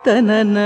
ತನನ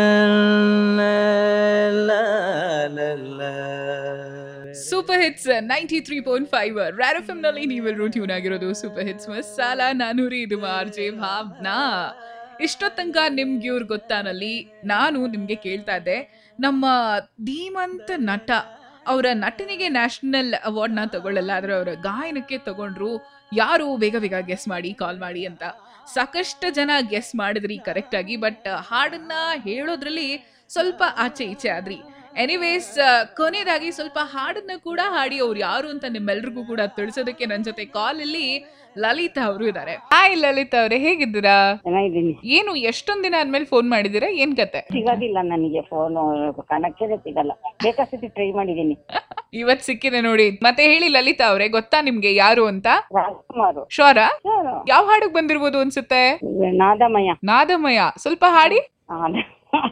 super hits ninety three point five red F ನಲ್ಲಿ ನೀವೆಲ್ಲರೂ tune ಆಗಿರೋದು ಸೂಪರ್ ಹಿಟ್ಸ್ ಮಸಾಲ ನಾನು ರೀ ಇದು ಆರ್ ಜೆ ಭಾವ್ನಾ ಇಷ್ಟೊತ್ತಂಕ ನಿಮ್ಗೆ ಇವ್ರು ಗೊತ್ತಾನಲ್ಲಿ ನಾನು ನಿಮ್ಗೆ ಕೇಳ್ತಾ ಇದ್ದೆ ನಮ್ಮ ಧೀಮಂತ ನಟ ಅವರ ನಟನೆಗೆ ನ್ಯಾಷನಲ್ ಅವಾರ್ಡ್ನ ತಗೊಳ್ಳಲ್ಲ ಆದ್ರೆ ಅವರ ಗಾಯನಕ್ಕೆ ತಗೊಂಡ್ರು ಯಾರು ಬೇಗ ಬೇಗ ಗೆಸ್ ಮಾಡಿ ಕಾಲ್ ಮಾಡಿ ಅಂತ ಸಾಕಷ್ಟು ಜನ ಗೆಸ್ ಮಾಡಿದ್ರಿ ಕರೆಕ್ಟ್ ಆಗಿ ಬಟ್ ಹಾಡನ್ನ ಹೇಳೋದ್ರಲ್ಲಿ ಸ್ವಲ್ಪ ಆಚೆ ಈಚೆ ಆದ್ರಿ ಎನಿವೇಸ್ ಕೊನೆಯದಾಗಿ ಸ್ವಲ್ಪ ಹಾಡನ್ನ ಕೂಡ ಹಾಡಿ ಅವ್ರು ಯಾರು ಅಂತ ನಿಮ್ಮೆಲ್ರಿಗೂ ಕೂಡ ತಿಳಿಸೋದಕ್ಕೆ ನನ್ನ ಜೊತೆ ಕಾಲ್ ಅಲ್ಲಿ ಲಲಿತಾ ಅವರು ಇದ್ದಾರೆ ಹಾಯ್ ಲಲಿತಾ ಅವರೇ ಹೇಗಿದ್ದೀರಾ ಚೆನ್ನಾಗಿದ್ದೀನಿ ಏನು ಎಷ್ಟೊಂದ್ ದಿನ ಆದ್ಮೇಲೆ ಫೋನ್ ಮಾಡಿದ್ದೀರಾ ಏನ್ ಕತೆ ಸಿಗೋದಿಲ್ಲ ನನಗೆ ಫೋನ್ ಕನೆಕ್ಷನ್ ಸಿಗಲ್ಲ ಬೇಕಾಸತಿ ಟ್ರೈ ಮಾಡಿದ್ದೀನಿ ಇವತ್ ಸಿಕ್ಕಿದೆ ನೋಡಿ ಮತ್ತೆ ಹೇಳಿ ಲಲಿತಾ ಅವರೇ ಗೊತ್ತಾ ನಿಮ್ಗೆ ಯಾರು ಅಂತ ರಾಜ್ಕುಮಾರ್ ಶೋರ ಯಾರು? ಯಾವ ಹಾಡಿಗೆ ಬಂದಿರ್ಬೋದು ಅನ್ಸುತ್ತೆ ನಾದಮಯ ನಾದಮಯ ಸ್ವಲ್ಪ ಹಾಡಿ ಆ, ಅದೇ.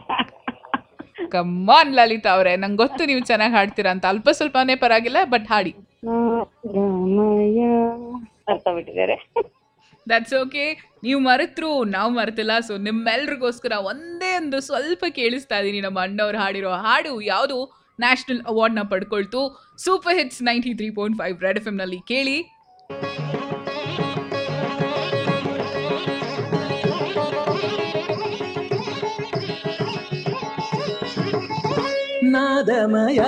ಕಮ್ಮಾನ್ ಲಲಿತಾ ಅವರೇ ನಂಗೆ ಗೊತ್ತು ನೀವು ಚೆನ್ನಾಗಿ ಹಾಡ್ತೀರಾ ಅಂತ ಅಲ್ಪ ಸ್ವಲ್ಪನೇ ಪರವಾಗಿಲ್ಲ ಬಟ್ ಹಾಡಿ ನಾದಮಯ ಅರ್ಥ ಬಿಟ್ಟಿದ್ದಾರೆ ದಟ್ಸ್ ಓಕೆ ನೀವು ಮರೆತ್ರು ನಾವು ಮರೆತಿಲ್ಲ ಸೊ ನಿಮ್ಮೆಲ್ರಿಗೋಸ್ಕರ ಒಂದೇ ಒಂದು ಸ್ವಲ್ಪ ಕೇಳಿಸ್ತಾ ಇದೀನಿ ನಮ್ಮ ಅಣ್ಣವ್ರು ಹಾಡಿರೋ ಹಾಡು ಯಾವುದು ನ್ಯಾಷನಲ್ ಅವಾರ್ಡ್ನ ಪಡ್ಕೊಳ್ತು super hits ninety three point five red F ನಲ್ಲಿ ಕೇಳಿ ನಾದಮಯ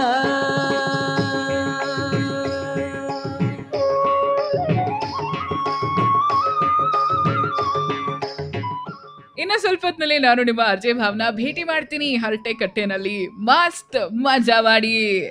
ಇನ್ನು ಸ್ವಲ್ಪ ಹೊತ್ತಿನಲ್ಲಿ ನಾನು ನಿಮ್ಮ ಅರ್ಜಯ್ ಭಾವನ ಭೇಟಿ ಮಾಡ್ತೀನಿ ಹರಟೆ ಕಟ್ಟೆನಲ್ಲಿ ಮಸ್ತ್ ಮಜಾ ಮಾಡಿ